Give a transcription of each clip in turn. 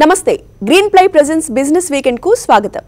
నమస్తే green ply presence business weekend కు స్వాగతం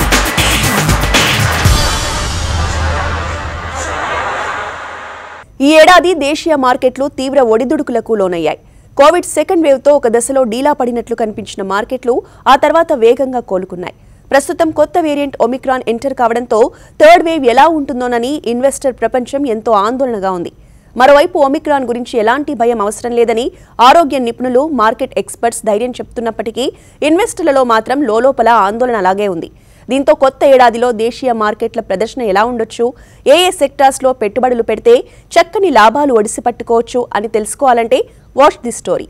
ఈ ఏడాది దేశీయ మార్కెట్లు తీవ్ర ఒడిదుడుకులకు లోనయ్యాయి కోవిడ్ సెకండ్ వేవ్తో ఒక దశలో డీలా పడినట్లు కనిపించిన మార్కెట్లు ఆ తర్వాత వేగంగా కోలుకున్నాయి ప్రస్తుతం కొత్త వేరియంట్ ఒమిక్రాన్ ఎంటర్ కావడంతో థర్డ్ వేవ్ ఎలా ఉంటుందోనని ఇన్వెస్టర్ ప్రపంచం ఎంతో ఆందోళనగా ఉంది మరోవైపు ఒమిక్రాన్ గురించి ఎలాంటి భయం అవసరం లేదని ఆరోగ్య నిపుణులు మార్కెట్ ఎక్స్పర్ట్స్ ధైర్యం చెప్తున్నప్పటికీ ఇన్వెస్టర్లలో మాత్రం లోలోపల ఆందోళన అలాగే ఉంది దీంతో కొత్త ఏడాదిలో దేశీయ మార్కెట్ల ప్రదర్శన ఎలా ఉండొచ్చు ఏ ఏ సెక్టార్స్లో పెట్టుబడులు పెడితే చక్కని లాభాలు ఒడిసి పట్టుకోవచ్చు అని తెలుసుకోవాలంటే వాచ్ ది స్టోరీ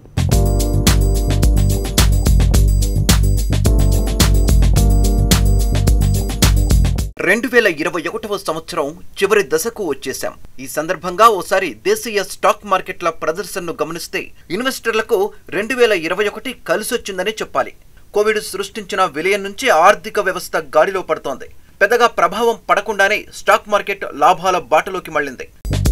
రెండు వేల ఇరవై ఒకటవ సంవత్సరం చివరి దశకు వచ్చేశాం ఈ సందర్భంగా ఓసారి దేశీయ స్టాక్ మార్కెట్ల ప్రదర్శనను గమనిస్తే ఇన్వెస్టర్లకు రెండు వేల ఇరవై ఒకటి కలిసొచ్చిందని చెప్పాలి కోవిడ్ సృష్టించిన విలయం నుంచి ఆర్థిక వ్యవస్థ గాడిలో పడుతోంది పెద్దగా ప్రభావం పడకుండానే స్టాక్ మార్కెట్ లాభాల బాటలోకి మళ్ళింది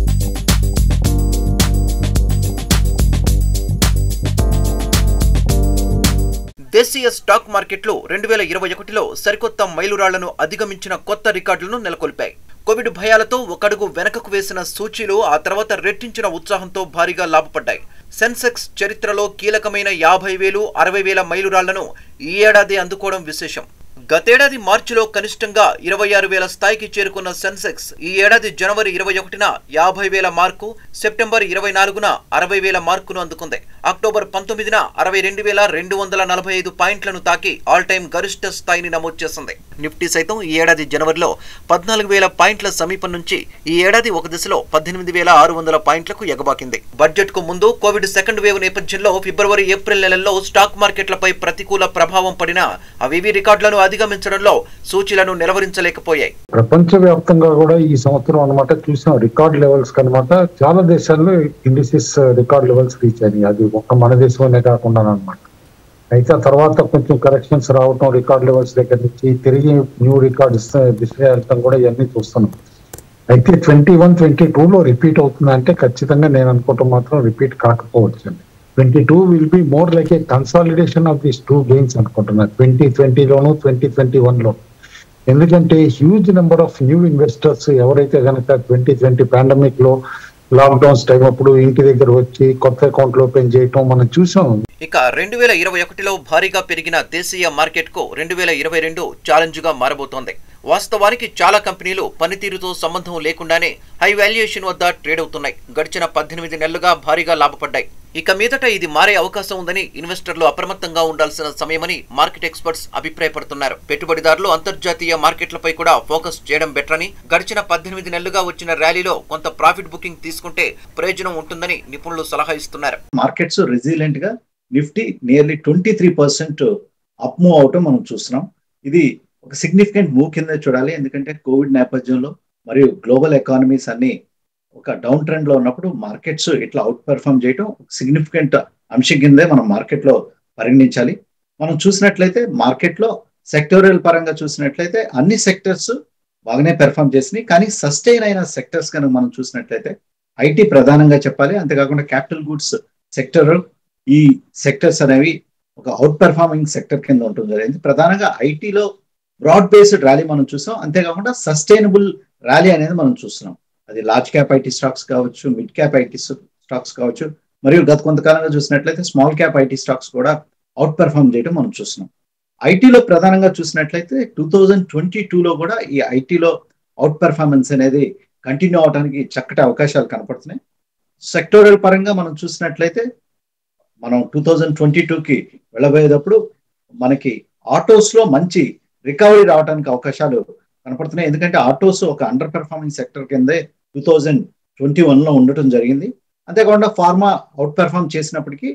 దేశీయ స్టాక్ మార్కెట్లు రెండు వేల ఇరవై ఒకటిలో సరికొత్త మైలురాళ్లను అధిగమించిన కొత్త రికార్డులను నెలకొల్పాయి కోవిడ్ భయాలతో ఒకడుగు వెనకకు వేసిన సూచీలు ఆ తర్వాత రెట్టించిన ఉత్సాహంతో భారీగా లాభపడ్డాయి సెన్సెక్స్ చరిత్రలో కీలకమైన యాభై వేలు అరవై వేల మైలురాళ్లను ఈ ఏడాది అందుకోవడం విశేషం గతేడాది మార్చిలో కనిష్టంగా ఇరవై ఆరు వేల స్థాయికి చేరుకున్న సెన్సెక్స్ ఈ ఏడాది జనవరి ఇరవై ఒకటిన యాభై వేల మార్కు సెప్టెంబర్ ఇరవై నాలుగున అరవై వేల మార్కును అందుకుంది అక్టోబర్ పంతొమ్మిదిన అరవై రెండు వేల రెండు వందల నలభై ఐదు పాయింట్లను తాకి ఆల్ టైమ్ గరిష్ట స్థాయిని నమోదు చేసింది నిఫ్టీ సైతం ఈ ఏడాది జనవరిలో పద్నాలుగు వేల పాయింట్ల సమీపం నుంచి ఈ ఏడాది ఒక దశలో పద్దెనిమిది వేల ఆరు వందల పాయింట్లకు ఎగబాకింది బడ్జెట్ కు ముందు కోవిడ్ సెకండ్ వేవ్ నేపథ్యంలో ఫిబ్రవరి ఏప్రిల్ నెలల్లో స్టాక్ మార్కెట్లపై ప్రతికూల ప్రభావం పడినా అవివి రికార్డులను అధిగమించడంలో సూచీలను నిలవరించలేకపోయాయి ప్రపంచవ్యాప్తంగా కూడా ఈ సంవత్సరం అన్నమాట చూసాం రికార్డ్ లెవెల్స్ కనమాట చాలా దేశాల్లో ఇండిసెస్ రికార్డ్ లెవెల్స్ రీచ్ అయినాయి అది ఒక్క మన దేశంలోనే కాకుండా అనమాట అయితే ఆ తర్వాత కొంచెం కరెక్షన్స్ రావటం రికార్డ్ లెవెల్స్ దగ్గర నుంచి తిరిగి న్యూ రికార్డ్స్ దిశగా వెళ్తాం కూడా ఇవన్నీ చూస్తున్నాం అయితే ట్వంటీ వన్ ట్వంటీ లో రిపీట్ అవుతుందంటే ఖచ్చితంగా నేను అనుకోవటం మాత్రం రిపీట్ కాకపోవచ్చు అండి twenty two will be more like a consolidation of these two games అనుకుంటున్నా ట్వంటీ ట్వంటీలోను ట్వంటీ ట్వంటీ లో ఎందుకంటే huge number of new investors ఎవరైతే కనుక ట్వంటీ ట్వంటీ పాండమిక్ లో లాక్డౌన్స్ టైం అప్పుడు ఇంటి దగ్గర వచ్చి కొత్త అకౌంట్లు ఓపెన్ చేయటం మనం చూసాం ఇక రెండు వేల ఇరవై ఒకటిలో భారీగా పెరిగిన దేశీయ మార్కెట్కు రెండు వేల ఇరవై రెండు ఛాలెంజ్గా మారబోతోంది వాస్తవానికి చాలా కంపెనీలు పనితీరుతో సంబంధం లేకుండానే హై వాల్యుయేషన్ వద్ద ట్రేడ్ అవుతున్నాయి గడిచిన పద్దెనిమిది నెలలుగా భారీగా లాభపడ్డాయి ఇక మీదట ఇది మారే అవకాశం ఉందని ఇన్వెస్టర్లు అప్రమత్తంగా ఉండాల్సిన సమయమని మార్కెట్ ఎక్స్పర్ట్స్ అభిప్రాయపడుతున్నారు పెట్టుబడిదారులు అంతర్జాతీయ మార్కెట్లపై కూడా ఫోకస్ చేయడం బెటర్ అని గడిచిన పద్దెనిమిది నెలలుగా వచ్చిన ర్యాలీలో కొంత ప్రాఫిట్ బుకింగ్ తీసుకుంటే ప్రయోజనం ఉంటుందని నిపుణులు సలహా ఇస్తున్నారు మార్కెట్స్ రెసిలెంట్ గా Nifty nearly twenty three percent up move అవటం మనం చూస్తున్నాం ఇది ఒక సిగ్నిఫికెంట్ మూవ్ కింద చూడాలి ఎందుకంటే కోవిడ్ నేపథ్యంలో మరియు గ్లోబల్ ఎకానమీస్ అన్ని ఒక డౌన్ ట్రెండ్ లో ఉన్నప్పుడు మార్కెట్స్ ఇట్లా అవుట్ పెర్ఫామ్ చేయటం సిగ్నిఫికెంట్ అంశం కిందే మనం మార్కెట్ లో పరిగణించాలి మనం చూసినట్లయితే మార్కెట్ లో సెక్టోరియల్ పరంగా చూసినట్లయితే అన్ని సెక్టర్స్ బాగానే పెర్ఫామ్ చేసినాయి కానీ సస్టైన్ అయిన సెక్టర్స్ కనుక మనం చూసినట్లయితే ఐటీ ప్రధానంగా చెప్పాలి అంతేకాకుండా క్యాపిటల్ గుడ్స్ సెక్టర్ ఈ సెక్టర్స్ అనేవి ఒక అవుట్ పెర్ఫార్మింగ్ సెక్టర్ కింద ఉంటుంది జరిగింది ప్రధానంగా ఐటీలో బ్రాడ్ బేస్డ్ ర్యాలీ మనం చూసాం అంతేకాకుండా సస్టైనబుల్ ర్యాలీ అనేది మనం చూస్తున్నాం అది లార్జ్ క్యాప్ ఐటీ స్టాక్స్ కావచ్చు మిడ్ క్యాప్ ఐటీ స్టాక్స్ కావచ్చు మరియు గత కొంతకాలంగా చూసినట్లయితే స్మాల్ క్యాప్ ఐటీ స్టాక్స్ కూడా అవుట్ పెర్ఫార్మ్ చేయడం మనం చూస్తున్నాం ఐటీలో ప్రధానంగా చూసినట్లయితే టూ థౌజండ్ ట్వంటీ టూలో కూడా ఈ ఐటీలో అవుట్ పెర్ఫార్మెన్స్ అనేది కంటిన్యూ అవడానికి చక్కటి అవకాశాలు కనపడుతున్నాయి సెక్టోరియల్ పరంగా మనం చూసినట్లయితే మనం టూ థౌజండ్ ట్వంటీ టూకి వెళ్ళబోయేటప్పుడు మనకి ఆటోస్ లో మంచి రికవరీ రావడానికి అవకాశాలు కనపడుతున్నాయి ఎందుకంటే ఆటోస్ ఒక అండర్ పెర్ఫార్మింగ్ సెక్టర్ కిందే టూ థౌజండ్ ట్వంటీ వన్ లో ఉండటం జరిగింది అంతేకాకుండా ఫార్మా అవుట్ పెర్ఫార్మ్ చేసినప్పటికీ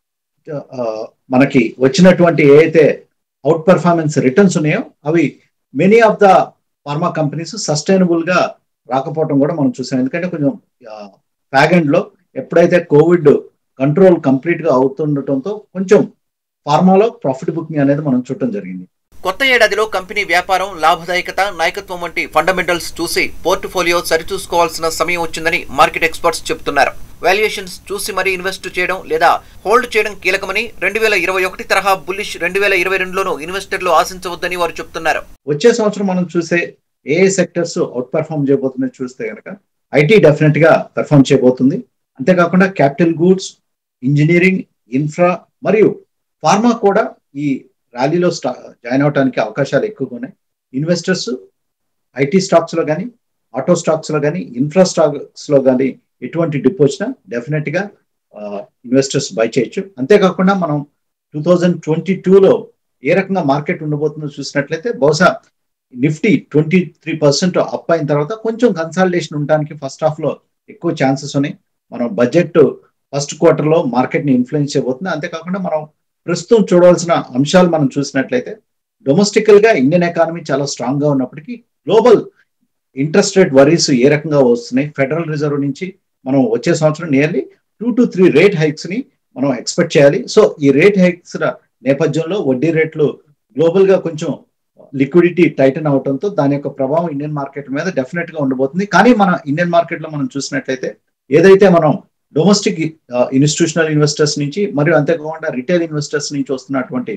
మనకి వచ్చినటువంటి ఏదైతే అవుట్ పెర్ఫార్మెన్స్ రిటర్న్స్ ఉన్నాయో అవి many of the pharma companies sustainable గా రాకపోవడం కూడా మనం చూసాం ఎందుకంటే కొంచెం ప్యాగెండ్ లో ఎప్పుడైతే కోవిడ్ కంట్రోల్ కంప్లీట్ గా అవుతుండటంతో కొంచెం ఫార్మాలో ప్రాఫిట్ బుకింగ్ అనేది మనం చూడటం జరిగింది కొత్త ఏడాదిలో కంపెనీ వ్యాపారం లాభదాయకత నాయకత్వం వంటి ఫండమెంటల్స్ చూసి పోర్ట్ఫోలియో సరిచూసుకోవాల్సిన సమయం వచ్చిందని మార్కెట్ ఎక్స్పర్ట్స్ చెబుతున్నారు వాల్యుయేషన్స్ చూసి మరీ ఇన్వెస్ట్ చేయడం లేదా హోల్డ్ చేయడం కీలకమని రెండు వేల ఇరవై ఒకటి తరహా బుల్లిష్ రెండు వేల ఇరవై రెండులోనూ ఇన్వెస్టర్లు ఆశించవద్దని వారు చెప్తున్నారు వచ్చే సంవత్సరం మనం చూసే ఏ సెక్టర్స్ అవుట్ పెర్ఫార్మ్ చేయబోతున్నాయి చూస్తే కనుక ఐటీ డెఫినెట్ గా పెర్ఫార్మ్ చేయబోతుంది అంతేకాకుండా క్యాపిటల్ గూడ్స్ ఇంజనీరింగ్ ఇన్ఫ్రా మరియు ఫార్మా కూడా ఈ ర్యాలీలో స్టా జాయిన్ అవడానికి అవకాశాలు ఎక్కువగా ఉన్నాయి ఇన్వెస్టర్స్ ఐటీ స్టాక్స్ లో కానీ ఆటో స్టాక్స్ లో కానీ ఇన్ఫ్రా స్టాక్స్ లో కానీ ఎటువంటి డిప్ వచ్చినా డెఫినెట్ గా ఇన్వెస్టర్స్ బై చేయొచ్చు అంతేకాకుండా మనం టూ థౌజండ్ ట్వంటీ టూలో ఏ రకంగా మార్కెట్ ఉండబోతుందో చూసినట్లయితే బహుశా Nifty twenty three percent up అయిన తర్వాత కొంచెం కన్సాలిడేషన్ ఉండడానికి ఫస్ట్ హాఫ్ లో ఎక్కువ ఛాన్సెస్ ఉన్నాయి మనం బడ్జెట్ ఫస్ట్ క్వార్టర్ లో మార్కెట్ ని ఇన్ఫ్లుయెన్స్ చేయబోతుంది అంతేకాకుండా మనం ప్రస్తుతం చూడవలసిన అంశాలు మనం చూసినట్లయితే డొమెస్టికల్ గా ఇండియన్ ఎకానమీ చాలా స్ట్రాంగ్ గా ఉన్నప్పటికీ గ్లోబల్ ఇంట్రెస్ట్ రేట్ వరీస్ ఏ రకంగా వస్తున్నాయి ఫెడరల్ రిజర్వ్ నుంచి మనం వచ్చే సంవత్సరం nearly two to three rate hikes ని మనం ఎక్స్పెక్ట్ చేయాలి సో ఈ రేట్ హైక్స్ నేపథ్యంలో వడ్డీ రేట్లు గ్లోబల్ గా కొంచెం లిక్విడిటీ టైటన్ అవడంతో దాని యొక్క ప్రభావం ఇండియన్ మార్కెట్ మీద డెఫినెట్ గా ఉండబోతుంది కానీ మన ఇండియన్ మార్కెట్ లో మనం చూసినట్లయితే ఏదైతే మనం డొమెస్టిక్ ఇన్స్టిట్యూషనల్ ఇన్వెస్టర్స్ నుంచి మరియు అంతేకాకుండా రిటైల్ ఇన్వెస్టర్స్ నుంచి వస్తున్నటువంటి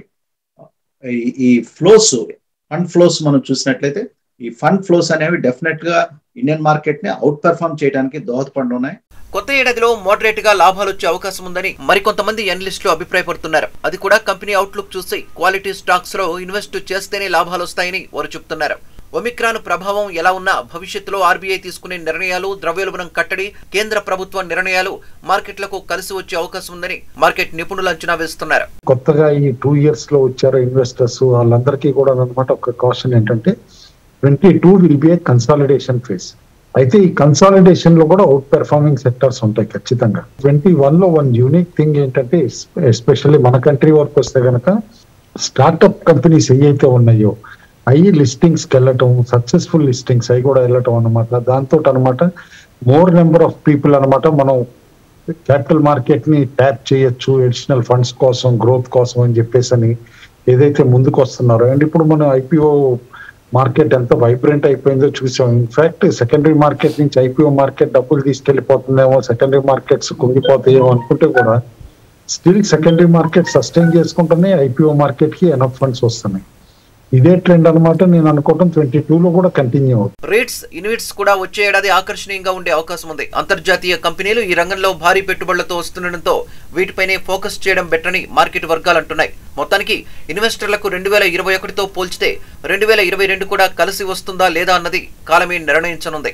ఈ ఫ్లోస్ ఫండ్ ఫ్లోస్ మనం చూసినట్లయితే ఈ ఫండ్ ఫ్లోస్ అనేవి డెఫినెట్ గా ఇండియన్ మార్కెట్ ని అవుట్ పెర్ఫార్మ్ చేయడానికి దోహదపడున్నాయి కొత్త ఏడాదిలో మోడరేట్ గా లాభాలు వచ్చే అవకాశం ఉందని మరికొంతమంది ఎనలిస్టులు అభిప్రాయపడుతున్నారు అది కూడా కంపెనీ అవుట్లుక్ చూసి క్వాలిటీ స్టాక్స్ లో ఇన్వెస్ట్ చేస్తేనే లాభాలు వస్తాయని వారు చెప్తున్నారు ఒమిక్రాన్ ప్రభావం ఎలా ఉన్నా భవిష్యత్తులో ఆర్బీఐ తీసుకునే నిర్ణయాలు ద్రవ్యోల్బణం కట్టడి కేంద్ర ప్రభుత్వ నిర్ణయాలు మార్కెట్లకు కలిసి వచ్చే అవకాశం ఉందని మార్కెట్ నిపుణులు అంచనా వేస్తున్నారు కొత్తగా ఈ టూ ఇయర్స్ లో వచ్చారు ఇన్వెస్టర్స్ వాళ్ళందరికీ కూడా అనమాట ఒక కాషన్ ఏంటంటే twenty two will be a consolidation phase అయితే ఈ కన్సాలిడేషన్ లో కూడా అవుట్ పెర్ఫార్మింగ్ సెక్టర్స్ ఉంటాయి ఖచ్చితంగా ట్వంటీ వన్ లో వన్ యూనిక్ థింగ్ ఏంటంటే ఎస్పెషల్లీ మన కంట్రీ వరకు వస్తే గనక స్టార్ట్అప్ కంపెనీస్ ఏవైతే ఉన్నాయో అవి లిస్టింగ్స్కి వెళ్ళటం సక్సెస్ఫుల్ లిస్టింగ్స్ అవి కూడా వెళ్ళటం అనమాట దాంతో అనమాట మోర్ నెంబర్ ఆఫ్ పీపుల్ అనమాట మనం క్యాపిటల్ మార్కెట్ ని ట్యాప్ చేయొచ్చు అడిషనల్ ఫండ్స్ కోసం గ్రోత్ కోసం అని చెప్పేసి అని ఏదైతే ముందుకు వస్తున్నారో అండ్ ఇప్పుడు మనం ఐపీఓ మార్కెట్ ఎంత వైబ్రెంట్ అయిపోయిందో చూసాం ఇన్ఫాక్ట్ సెకండరీ మార్కెట్ నుంచి ఐపీఓ మార్కెట్ డబ్బులు తీసుకెళ్లిపోతుందేమో సెకండరీ మార్కెట్స్ కుంగిపోతాయేమో అనుకుంటే కూడా స్టిల్ సెకండరీ మార్కెట్ సస్టైన్ చేసుకుంటూనే ఐపీఓ మార్కెట్ కి ఎనఫ్ ఫండ్స్ వస్తున్నాయి ఇదే ట్రెండ్ అనమాట నేను అనుకోవటం ట్వంటీ టూ లో కూడా కంటిన్యూ అవుతుంది రేట్స్ ఇన్విట్స్ కూడా వచ్చే ఏడాది ఆకర్షణీయంగా ఉండే అవకాశం ఉంది అంతర్జాతీయ కంపెనీలు ఈ రంగంలో భారీ పెట్టుబడులతో వస్తుండటంతో వీటిపైనే ఫోకస్ చేయడం బెటర్ అని మార్కెట్ వర్గాలు అంటున్నాయి మొత్తానికి ఇన్వెస్టర్లకు రెండు వేల ఇరవై ఒకటితో పోల్చితే రెండు వేల ఇరవై రెండు కూడా కలిసి వస్తుందా లేదా అన్నది కాలమే నిర్ణయించనుంది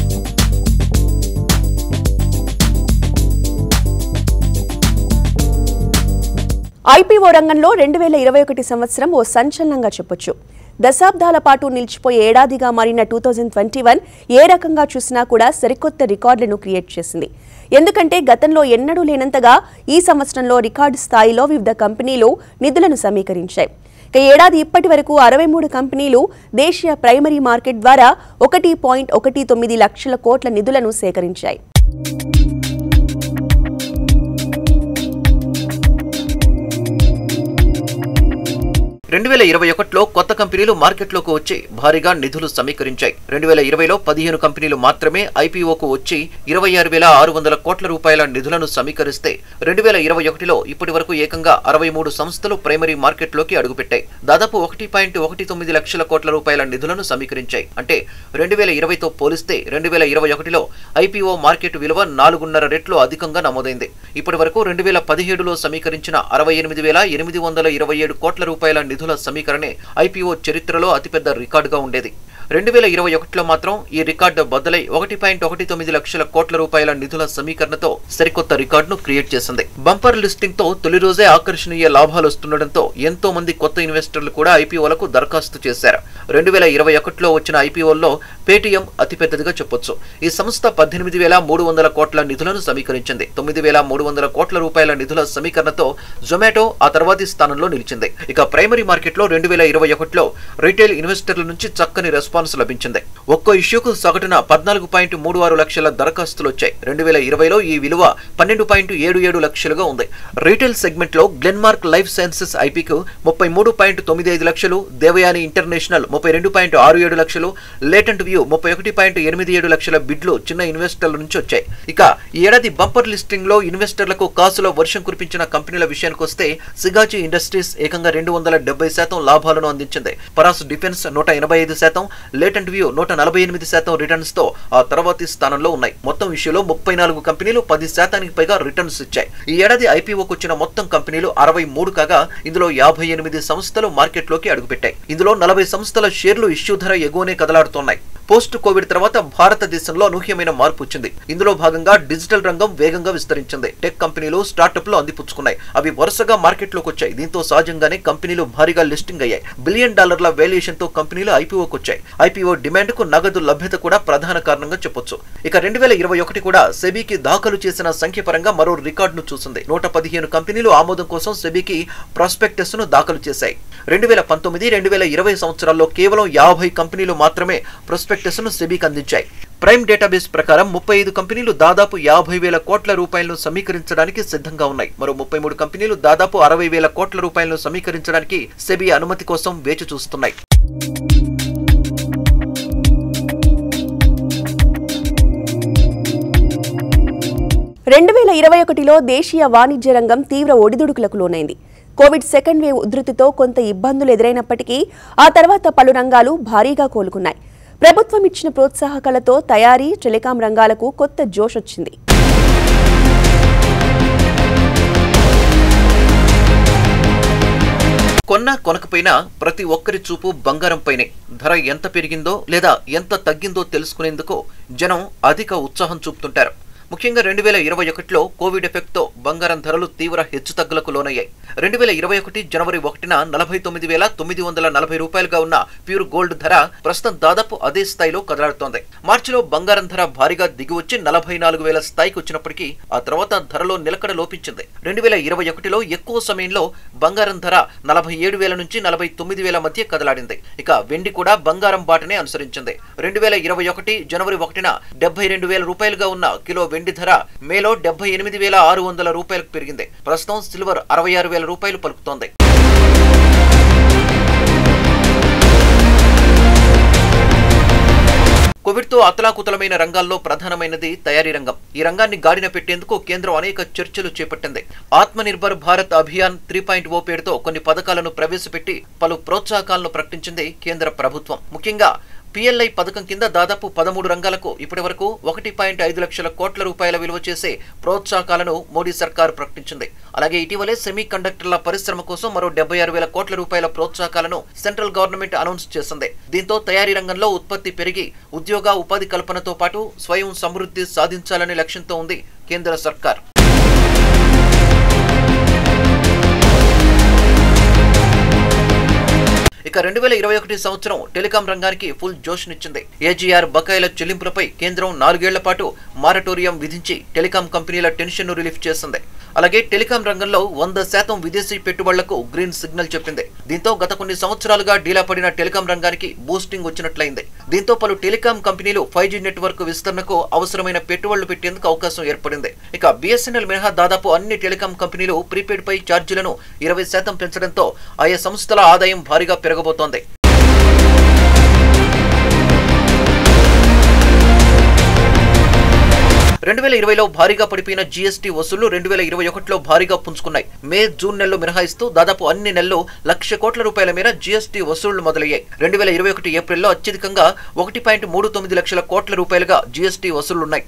ఐపీఓ రంగంలో రెండు వేల ఇరవై ఒకటి సంవత్సరం ఓ సంచలనంగా చెప్పొచ్చు దశాబ్దాల పాటు నిలిచిపోయే ఏడాదిగా మారిన టూ థౌజండ్ ట్వంటీ వన్ ఏ రకంగా చూసినా కూడా సరికొత్త రికార్డులను క్రియేట్ చేసింది ఎందుకంటే గతంలో ఎన్నడూ లేనంతగా ఈ సంవత్సరంలో రికార్డు స్థాయిలో వివిధ కంపెనీలు నిధులను సమీకరించాయి ఇక ఏడాది ఇప్పటి వరకు అరవై మూడు కంపెనీలు దేశీయ ప్రైమరీ మార్కెట్ ద్వారా ఒకటి పాయింట్ ఒకటి తొమ్మిది లక్షల కోట్ల నిధులను సేకరించాయి రెండు వేల ఇరవై ఒకటిలో కొత్త కంపెనీలు మార్కెట్లోకి వచ్చి భారీగా నిధులు సమీకరించాయి రెండు వేల ఇరవైలో పదిహేను కంపెనీలు మాత్రమే ఐపీఓకు వచ్చి ఇరవై ఆరు వేల ఆరు వందల కోట్ల రూపాయల నిధులను సమీకరిస్తే రెండు వేల ఇరవై ఒకటిలో ఇప్పటి వరకు ఏకంగా అరవై మూడు సంస్థలు ప్రైమరీ మార్కెట్లోకి అడుగుపెట్టాయి దాదాపు ఒకటి పాయింట్ ఒకటి తొమ్మిది లక్షల కోట్ల రూపాయల నిధులను సమీకరించాయి అంటే రెండు వేల ఇరవైతో పోలిస్తే రెండు వేల ఇరవై ఒకటిలో ఐపీఓ మార్కెట్ విలువ నాలుగున్నర రెట్లు అధికంగా నమోదైంది ఇప్పటి వరకు రెండు వేల పదిహేడులో సమీకరించిన అరవై ఎనిమిది వేల ఎనిమిది వందల ఇరవై ఏడు కోట్ల రూపాయల నిధుల సమీకరణే ఐపీఓ చరిత్రలో అతిపెద్ద రికార్డుగా ఉండేది రెండు వేల ఇరవై ఒకటిలో మాత్రం ఈ రికార్డు బద్దలై ఒకటి పాయింట్ ఒకటి తొమ్మిది లక్షల కోట్ల రూపాయల నిధుల సమీకరణతో సరికొత్త రికార్డును క్రియేట్ చేసింది బంపర్ లిస్టింగ్ తో తొలి రోజే ఆకర్షణీయ లాభాలు వస్తుండటంతో ఎంతో మంది కొత్త ఇన్వెస్టర్లు కూడా ఐపీఓలకు దరఖాస్తు చేశారు రెండు వేల ఇరవై ఒకటిలో వచ్చిన ఐపీఓల్లో పేటీఎం అతిపెద్దదిగా చెప్పొచ్చు ఈ సంస్థ పద్దెనిమిది వేల మూడు వందల కోట్ల నిధులను సమీకరించింది తొమ్మిది వేల మూడు వందల కోట్ల రూపాయల నిధుల సమీకరణతో జొమాటో ఆ తర్వాతి స్థానంలో నిలిచింది ఇక ప్రైమరీ మార్కెట్లో రెండు వేల ఇరవై ఒకటిలో రిటైల్ ఇన్వెస్టర్ల నుంచి చక్కని రెస్పాన్స్ లభించింది ఒక్కో ఇష్యూకు సగటున పద్నాలుగు పాయింట్ మూడు ఆరు లక్షల దరఖాస్తులు వచ్చాయి రెండు వేల ఇరవైలో ఈ విలువ పన్నెండు పాయింట్ ఏడు ఏడు లక్షలుగా ఉంది రీటైల్ సెగ్మెంట్ లో గ్లెన్మార్క్ లైఫ్ సైన్సెస్ ఐపీకు ముప్పై మూడు పాయింట్ తొమ్మిది ఐదు లక్షలు దేవయాని ఇంటర్నేషనల్ ముప్పై రెండు పాయింట్ ఆరు ఏడు లక్షలు లేటెంట్ వ్యూ ముప్పై ఒకటి పాయింట్ ఎనిమిది ఏడు లక్షల బిడ్లు చిన్న ఇన్వెస్టర్ల నుంచి వచ్చాయి ఇక ఈ ఏడాది బంపర్ లిస్టింగ్ లో ఇన్వెస్టర్లకు కాసులో వర్షం కురిపించిన కంపెనీల విషయానికి వస్తే సిగాచి ఇండస్ట్రీస్ ఏకంగా రెండు వందల డెబ్బై శాతం లాభాలను అందించింది పరాస్ డిఫెన్స్ నూట ఎనభై ఐదు శాతం లేటెంట్ వ్యూ నూట నలభై ఎనిమిది శాతం రిటర్న్స్ తో ఆ తర్వాతి స్థానంలో ఉన్నాయి మొత్తం విషయంలో ముప్పై నాలుగు కంపెనీలు పది శాతానికి పైగా రిటర్న్స్ ఇచ్చాయి ఈ ఏడాది ఐపీఓకు వచ్చిన మొత్తం కంపెనీలు అరవై మూడు కాగా ఇందులో యాభై ఎనిమిది సంస్థలు మార్కెట్లోకి అడుగుపెట్టాయి ఇందులో నలభై సంస్థల షేర్లు ఇష్యూ ధర ఎగువనే కదలాడుతున్నాయి పోస్ట్ కోవిడ్ తర్వాత భారతదేశంలో అనూహ్యమైన మార్పు వచ్చింది ఇందులో భాగంగా డిజిటల్ రంగం వేగంగా విస్తరించింది టెక్ కంపెనీలు స్టార్టప్లు అందిపుచ్చుకున్నాయి అవి వరుసగా మార్కెట్లోకి వచ్చాయి దీంతో సహజంగానే కంపెనీలు భారీగా లిస్టింగ్ అయ్యాయి బిలియన్ డాలర్ల వాల్యుయేషన్ తో కంపెనీలు ఐపీఓకి వచ్చాయి ఐపీఓ డిమాండ్ కు నగదు లభ్యత కూడా ప్రధాన కారణంగా చెప్పొచ్చు ఇక రెండు వేల ఇరవై ఒకటి కూడా సెబీకి దాఖలు చేసిన సంఖ్య పరంగా మరో రికార్డును చూసింది నూట పదిహేను కంపెనీలు ఆమోదం కోసం సెబీకి ప్రాస్పెక్టస్ ను దాఖలు చేశాయి రెండు వేల పంతొమ్మిది రెండు వేల ఇరవై సంవత్సరాల్లో కేవలం యాభై కంపెనీలు మాత్రమే ప్రాస్పెక్టస్ ను సెబీకి అందించాయి ప్రైమ్ డేటాబేస్ ప్రకారం ముప్పై ఐదు కంపెనీలు దాదాపు యాభై వేల కోట్ల రూపాయలను సమీకరించడానికి సిద్ధంగా ఉన్నాయి మరో ముప్పై మూడు కంపెనీలు దాదాపు అరవై వేల కోట్ల రూపాయలను సమీకరించడానికి సెబీ అనుమతి కోసం వేచి చూస్తున్నాయి రెండు వేల ఇరవై ఒకటిలో దేశీయ వాణిజ్య రంగం తీవ్ర ఒడిదుడుకులకు లోనైంది కోవిడ్ సెకండ్ వేవ్ ఉధృతితో కొంత ఇబ్బందులు ఎదురైనప్పటికీ ఆ తర్వాత పలు రంగాలు భారీగా కోలుకున్నాయి ప్రభుత్వం ఇచ్చిన ప్రోత్సాహకాలతో తయారీ టెలికాం రంగాలకు కొత్త జోష్ వచ్చింది కొన్నా కొనకపోయినా ప్రతి ఒక్కరి చూపు బంగారం పైనే ధర ఎంత పెరిగిందో లేదా ఎంత తగ్గిందో తెలుసుకునేందుకు జనం అధిక ఉత్సాహం చూపుతుంటారు ముఖ్యంగా రెండు వేల ఇరవై ఒకటిలో కోవిడ్ ఎఫెక్ట్తో బంగారం ధరలు తీవ్ర హెచ్చుతగ్గులకు లోనయ్యాయి రెండు వేల ఇరవై ఒకటి జనవరి ఒకటిన నలభై తొమ్మిది వేల తొమ్మిది వందల నలభై రూపాయలుగా ఉన్న ప్యూర్ గోల్డ్ ధర ప్రస్తుతం దాదాపు అదే స్థాయిలో కదలాడుతోంది మార్చిలో బంగారం ధర భారీగా దిగివచ్చి నలభై నాలుగు వేల స్థాయికి వచ్చినప్పటికీ ఆ తర్వాత ధరలో నిలకడ లోపించింది రెండు వేల ఇరవై ఒకటిలో ఎక్కువ సమయంలో బంగారం ధర నలభై ఏడు వేల నుంచి నలభై తొమ్మిది వేల మధ్య కదలాడింది ఇక వెండి కూడా బంగారం బాటనే అనుసరించింది రెండు వేల ఇరవై ఒకటి జనవరి ఒకటిన డెబ్బై రెండు వేల రూపాయలుగా ఉన్న కిలో వెండి ధర మేలో డెబ్బై ఎనిమిది వేల ఆరు వందల రూపాయలకు పెరిగింది ప్రస్తుతం సిల్వర్ అరవై ఆరు వేల రూపాయలు పలుకుతోంది కోవిడ్ తో అతలాకుతలమైన రంగాల్లో ప్రధానమైనది తయారీ రంగం ఈ రంగాన్ని గాడిన పెట్టేందుకు కేంద్రం అనేక చర్చలు చేపట్టింది Atma Nirbhar Bharat Abhiyan three point O పేరుతో కొన్ని పథకాలను ప్రవేశపెట్టి పలు ప్రోత్సాహకాలను ప్రకటించింది కేంద్ర ప్రభుత్వం ముఖ్యంగా పిఎల్ఐ పథకం కింద దాదాపు పదమూడు రంగాలకు ఇప్పటి వరకు ఒకటి పాయింట్ ఐదు లక్షల కోట్ల రూపాయల విలువ చేసే ప్రోత్సాహకాలను మోడీ సర్కార్ ప్రకటించింది అలాగే ఇటీవలే సెమీ కండక్టర్ల పరిశ్రమ కోసం మరో డెబ్బై ఆరు వేల కోట్ల రూపాయల ప్రోత్సాహకాలను సెంట్రల్ గవర్నమెంట్ అనౌన్స్ చేసింది దీంతో తయారీ రంగంలో ఉత్పత్తి పెరిగి ఉద్యోగ ఉపాధి కల్పనతో పాటు స్వయం సమృద్ధి సాధించాలనే లక్ష్యంతో ఉంది కేంద్ర సర్కార్ ఇక రెండు వేల ఇరవై ఒకటి సంవత్సరం టెలికాం రంగానికి ఫుల్ జోష్నిచ్చింది ఏజీఆర్ బకాయిల చెల్లింపులపై కేంద్రం నాలుగేళ్ల పాటు మారటోరియం విధించి టెలికాం కంపెనీల టెన్షన్ ను రిలీఫ్ చేసింది అలాగే టెలికాం రంగంలో వంద శాతం విదేశీ పెట్టుబడులకు గ్రీన్ సిగ్నల్ చెప్పింది దీంతో గత కొన్ని సంవత్సరాలుగా డీలా పడిన టెలికాం రంగానికి బూస్టింగ్ వచ్చినట్లయింది దీంతో పలు టెలికాం కంపెనీలు ఫైవ్ జీ నెట్వర్క్ విస్తరణకు అవసరమైన పెట్టుబడులు పెట్టేందుకు అవకాశం ఏర్పడింది ఇక బిఎస్ఎన్ఎల్ మినహా దాదాపు అన్ని టెలికాం కంపెనీలు ప్రీపెయిడ్ పై ఛార్జీలను ఇరవై శాతం పెంచడంతో ఆయా సంస్థల ఆదాయం భారీగా పెరగబోతోంది రెండు వేల ఇరవైలో భారీగా పడిపోయిన జీఎస్టీ వసూళ్లు రెండు వేల ఇరవై ఒకటిలో భారీగా పుంజుకున్నాయి మే జూన్ నెలలో మినహాయిస్తూ దాదాపు అన్ని నెలల్లో లక్ష కోట్ల రూపాయల మేర జీఎస్టీ వసూళ్లు మొదలయ్యాయి రెండు వేల ఇరవై ఒకటి ఏప్రిల్లో అత్యధికంగా ఒకటి పాయింట్ మూడు తొమ్మిది లక్షల కోట్ల రూపాయలుగా జీఎస్టీ వసూళ్లున్నాయి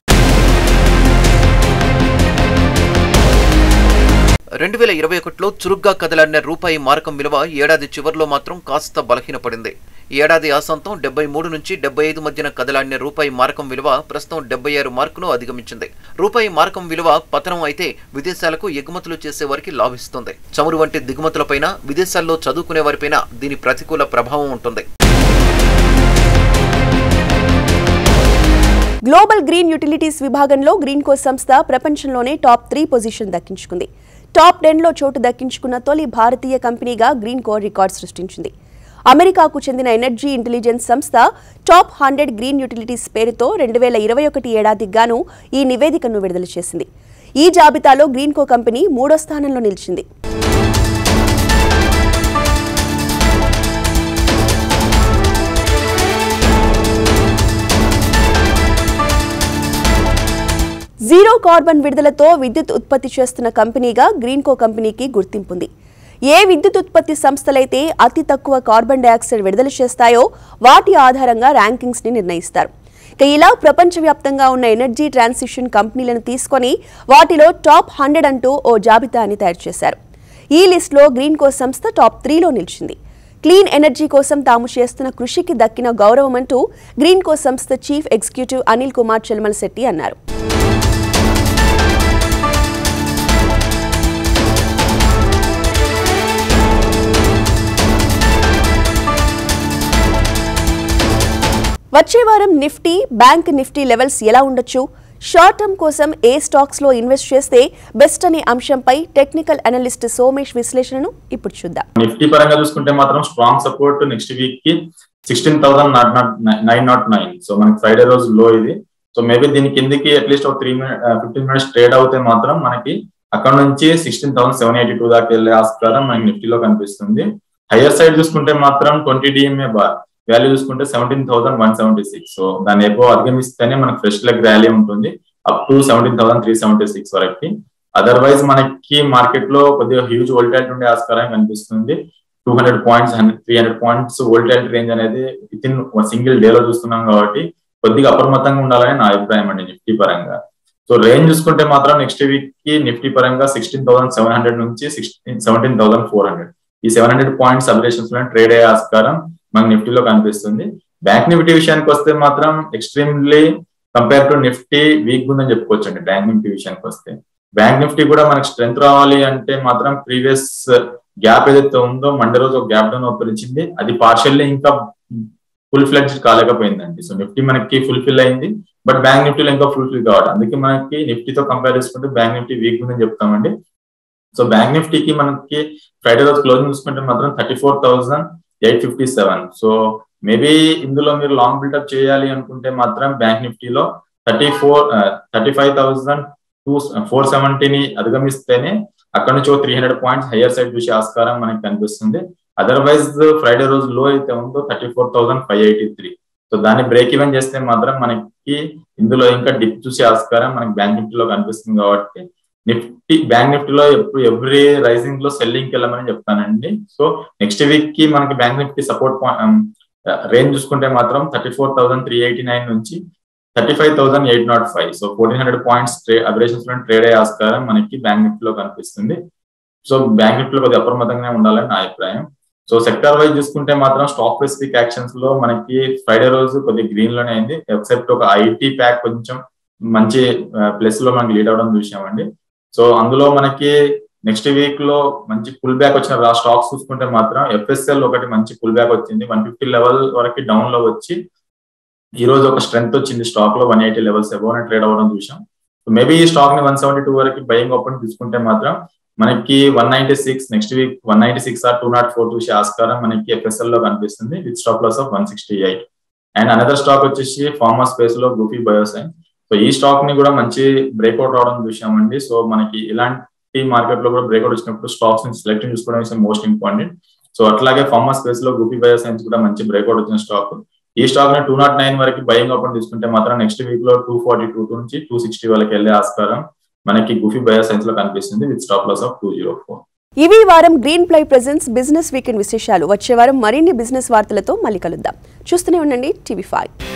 రెండు వేల ఇరవై ఒకటిలో చురుగ్గా కదలాడిన రూపాయి మారకం విలువ ఏడాది చివరిలో మాత్రం కాస్త బలహీనపడింది ఈ ఏడాది ఆసాంతం డెబ్బై మూడు నుంచి డెబ్బై ఐదు మధ్యన కదలాడిన రూపాయి మారకం విలువ ప్రస్తుతం డెబ్బై ఆరు మార్కును అధిగమించింది రూపాయి మారకం విలువ పతనం అయితే విదేశాలకు ఎగుమతులు చేసే వారికి లాభిస్తుంది చమురు వంటి దిగుమతులపైన విదేశాల్లో చదువుకునే వారిపైన దీని ప్రతికూల ప్రభావం ఉంటుంది గ్లోబల్ గ్రీన్ యూటిలిటీస్ విభాగంలో గ్రీన్కో సంస్థ ప్రపంచంలోనే టాప్ త్రీ పొజిషన్ దక్కించుకుంది టాప్ టెన్లో చోటు దక్కించుకున్న తొలి భారతీయ కంపెనీగా గ్రీన్కో రికార్డ్ సృష్టించింది అమెరికాకు చెందిన ఎనర్జీ ఇంటెలిజెన్స్ సంస్థ టాప్ హండ్రెడ్ గ్రీన్ యూటిలిటీస్ పేరుతో రెండు వేల ఇరవై ఒకటి ఏడాదికి గాను ఈ నివేదికను విడుదల చేసింది ఈ జాబితాలో గ్రీన్కో కంపెనీ మూడో స్థానంలో నిలిచింది జీరో కార్బన్ విడుదలతో విద్యుత్ ఉత్పత్తి చేస్తున్న కంపెనీగా గ్రీన్కో కంపెనీకి గుర్తింపుంది ఏ విద్యుత్ ఉత్పత్తి సంస్థలైతే అతి తక్కువ కార్బన్ డయాక్సైడ్ విడుదల చేస్తాయో వాటి ఆధారంగా ర్యాంకింగ్స్ ని నిర్ణయిస్తారు ఇక ఇలా ప్రపంచవ్యాప్తంగా ఉన్న ఎనర్జీ ట్రాన్సిషన్ కంపెనీలను తీసుకొని వాటిలో టాప్ హండ్రెడ్ అంటూ ఓ జాబితాని తయారు చేశారు ఈ లిస్టులో గ్రీన్కో సంస్థ టాప్ త్రీలో నిలిచింది క్లీన్ ఎనర్జీ కోసం తాము చేస్తున్న కృషికి దక్కిన గౌరవం అంటూ గ్రీన్కో సంస్థ చీఫ్ ఎగ్జిక్యూటివ్ అనిల్ కుమార్ చెల్మల్ శెట్టి అన్నారు వచ్చే వారం నిఫ్టీ బ్యాంక్ నిఫ్టీ లెవెల్స్ ఎలా ఉండొచ్చు షార్ట్ టర్మ్ కోసం ఏ స్టాక్స్ లో ఇన్వెస్ట్ చేస్తే బెస్ట్ అనే అంశంపై టెక్నికల్ అనలిస్ట్ సోమేష్ విశ్లేషణను ఇప్పుడు చూద్దాం నిఫ్టీ పరంగా చూసుకుంటే మాత్రం స్ట్రాంగ్ సపోర్ట్ నెక్స్ట్ వీక్ కి sixteen thousand not not nine not nine so మనకి ఫ్రైడే రోజు లో ఇది సో మేబీ దీని కిందకి అట్లీస్ట్ ఒక three minute fifteen minutes trade అవుతే మాత్రం మనకి అక్కడ నుంచి sixteen thousand seven eighty two దాకా వెళ్ళే ఆస్కారం మనకి నిఫ్టీలో కనిపిస్తుంది హయ్యర్ సైడ్ చూసుకుంటే మాత్రం ట్వంటీ డిఎంఏ బార్ వాల్యూ చూసుకుంటే seventeen thousand one seventy six so దాన్ని ఎక్కువ అధిగమిస్తేనే మనకి ఫ్రెష్ లెగ్ ర్యాలీ ఉంటుంది up to seventeen thousand three seventy six వరకు అదర్వైజ్ మనకి మార్కెట్ లో కొద్దిగా హ్యూజ్ వోల్టాలిటీ ఉండే ఆస్కారం కనిపిస్తుంది two hundred points three hundred points volatility range అనేది విత్ ఇన్ సింగిల్ డే లో చూస్తున్నాం కాబట్టి కొద్దిగా అప్రమత్తంగా ఉండాలని నా అభిప్రాయం అండి నిఫ్టీ పరంగా సో రేంజ్ చూసుకుంటే మాత్రం నెక్స్ట్ వీక్ కి నిఫ్టీ పరంగా సిక్స్టీన్ థౌసండ్ సెవెన్ హండ్రెడ్ నుంచి sixteen seventeen thousand four hundred ఈ సెవెన్ హండ్రెడ్ పాయింట్స్ అబిలేషన్స్ లో ట్రేడ్ అయ్యే ఆస్కారం మనకి నిఫ్టీలో కనిపిస్తుంది బ్యాంక్ నిఫ్టీ విషయానికి వస్తే మాత్రం extremely compare to Nifty weak ఉందని చెప్పుకోవచ్చు అండి బ్యాంక్ నిఫ్టీ విషయానికి వస్తే బ్యాంక్ నిఫ్టీ కూడా మనకి స్ట్రెంత్ రావాలి అంటే మాత్రం ప్రీవియస్ గ్యాప్ ఏదైతే ఉందో మండే రోజు ఒక గ్యాప్ డౌన్ ఓపెనించింది అది పార్షియల్లీ ఇంకా ఫుల్ ఫ్లెడ్జ్ కాలేకపోయిందండి సో నిఫ్టీ మనకి ఫుల్ఫిల్ అయింది బట్ బ్యాంక్ నిఫ్టీలో ఇంకా ఫుల్ఫిల్ కావాలి అందుకే మనకి నిఫ్టీతో కంపేర్ చేసుకుంటే బ్యాంక్ నిఫ్టీ వీక్ ఉందని చెప్తామండి సో బ్యాంక్ నిఫ్టీకి మనకి ఫ్రైడే రోజు క్లోజింగ్ చూసుకుంటే మాత్రం thirty four thousand eight fifty seven so maybe ఇందులో మీరు లాంగ్ బిల్డప్ చేయాలి అనుకుంటే మాత్రం బ్యాంక్ నిఫ్టీలో thirty four thirty five thousand two four సెవెంటీని అధిగమిస్తేనే అక్కడ నుంచి ఒక three hundred points higher side చూసే ఆస్కారం మనకి కనిపిస్తుంది అదర్వైజ్ ఫ్రైడే రోజు లో అయితే ఉందో thirty four thousand five eighty three so దాన్ని బ్రేక్ ఈవెన్ చేస్తే మాత్రం మనకి ఇందులో ఇంకా డిప్ చూసే ఆస్కారం మనకి బ్యాంక్ నిఫ్టీలో కనిపిస్తుంది కాబట్టి నిఫ్టీ బ్యాంక్ నిఫ్టీలో ఎప్పుడు ఎవ్రీ రైజింగ్ లో సెల్లింగ్ కి వెళ్ళమని చెప్తానండి సో నెక్స్ట్ వీక్ కి మనకి బ్యాంక్ నిఫ్టీ సపోర్ట్ రేంజ్ చూసుకుంటే మాత్రం thirty four thousand three eighty nine నుంచి thirty five thousand eight not five so fourteen hundred points aberrations లో ట్రేడ్ అయ్యే ఆస్కారం మనకి బ్యాంక్ నిఫ్టీలో కనిపిస్తుంది సో బ్యాంక్ నిఫ్టీలో కొద్దిగా అప్రమత్తంగా ఉండాలని నా అభిప్రాయం సో సెక్టర్ వైజ్ చూసుకుంటే మాత్రం స్టాక్ స్పెసిఫిక్ యాక్షన్స్ లో మనకి ఫ్రైడే రోజు కొద్దిగా గ్రీన్ లోనే అయింది ఎక్సెప్ట్ ఒక ఐటీ ప్యాక్ కొంచెం మంచి ప్లస్ లో మనకి లీడ్ అవడం చూసామండి సో అందులో మనకి నెక్స్ట్ వీక్ లో మంచి పుల్ బ్యాక్ వచ్చిన స్టాక్స్ చూసుకుంటే మాత్రం ఎఫ్ఎస్ఎల్ ఒకటి మంచి పుల్ బ్యాక్ వచ్చింది వన్ ఫిఫ్టీ లెవెల్ వరకు డౌన్ లో వచ్చి ఈ రోజు ఒక స్ట్రెంత్ వచ్చింది స్టాక్ లో one eighty levels above trade అవ్వడం చూసాం సో మేబీ ఈ స్టాక్ ని వన్ సెవెంటీ టూ వరకు బయింగ్ ఓపెన్ తీసుకుంటే మాత్రం మనకి one ninety six next week one ninety six or two not four చూసే ఆస్కారం మనకి ఎఫ్ఎస్ఎల్ లో కనిపిస్తుంది with stop loss of one sixty eight and another stock వచ్చేసి ఫార్మా స్పేస్ లో గ్రూపీ బయోసైన్ సో ఈ స్టాక్ ని కూడా మంచి బ్రేక్అవుట్ అవడం చూసామండి సో మనకి ఇలాంటి మార్కెట్ లో కూడా బ్రేక్అవుట్ వచ్చినప్పుడు స్టాక్స్ ని సెలెక్ట్ చేసుకోవడం ఇస్ మోస్ట్ ఇంపార్టెంట్ సో అట్లాగే ఫార్మా స్పేస్ లో గ్రూపీ బయోసైన్స్ కూడా మంచి బ్రేక్అవుట్ వచ్చిన స్టాక్ ఈ స్టాక్ ని టూ నాట్ నైన్ వరకు బయింగ్ ఓపెన్ తీసుకుంటే మాత్రం నెక్స్ట్ వీక్ లో టూ ఫార్టీ టూ నుంచి టూ సిక్స్టీ వరకు వెళ్ళే ఆస్కారం మనకి గుఫీ బయోసైన్స్ లో కనిపిస్తుంది with stop loss of two zero four ఇవి ఈ వారం green ply presence business weekend విశేషాలు వచ్చే వారం మరిన్ని బిజినెస్ వార్తలతో మళ్ళీ కలుద్దాం చూస్తూనే ఉండండి టీవీ ఫైవ్